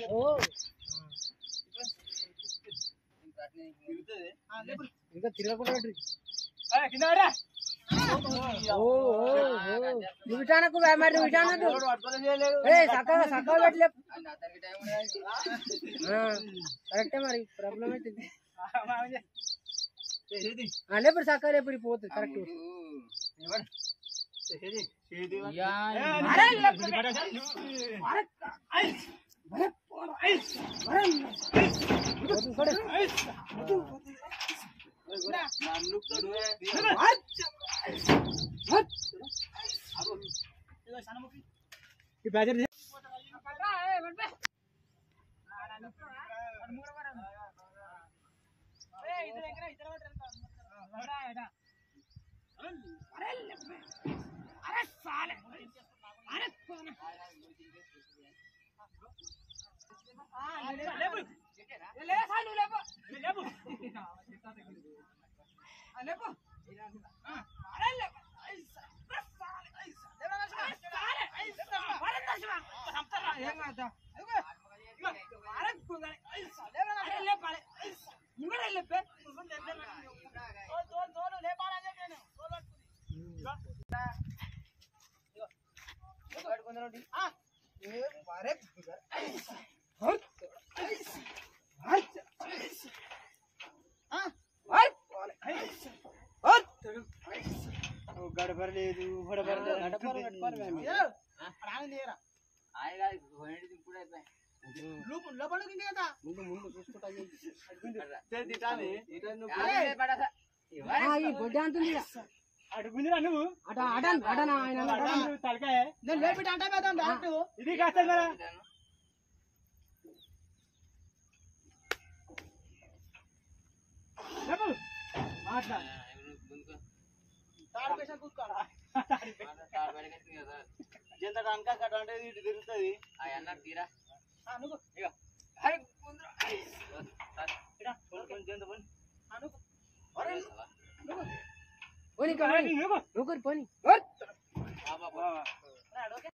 ఇంకా తిరగకుండా కింద పడరా. ఓ ఓ ఓ నువ్వు ఇటానకు మరి నువ్వు ఇటానకు ఏ చక్కగా చక్కగా పెట్టలే కరెక్టే మరి ప్రాబ్లం అవుతుంది లేప్పుడు చక్కగా లేప్పుడు పోతుంది కరెక్ట్ ఈ బ్యాచర్ గడపడలేదు ముందు ముందు చూసుకుంటా గడపడలేదు ఈ బొడ్డ అంతుంది ఈడ. అడుగుందిరా నువ్వు అట అటన్ అటనా ఆయన అటన్. నువ్వు తలకాయ నేను లేపిట అంటే పెద్దాం డైరెక్ట్ ఇది కాస్త కదా చెప్పు మాట్లా ఎంత కనుక కట్ట ఇటు తిరుగుతుంది పోనీ ఇంకా పోనీ. నువ్వు నువ్వు పోనీ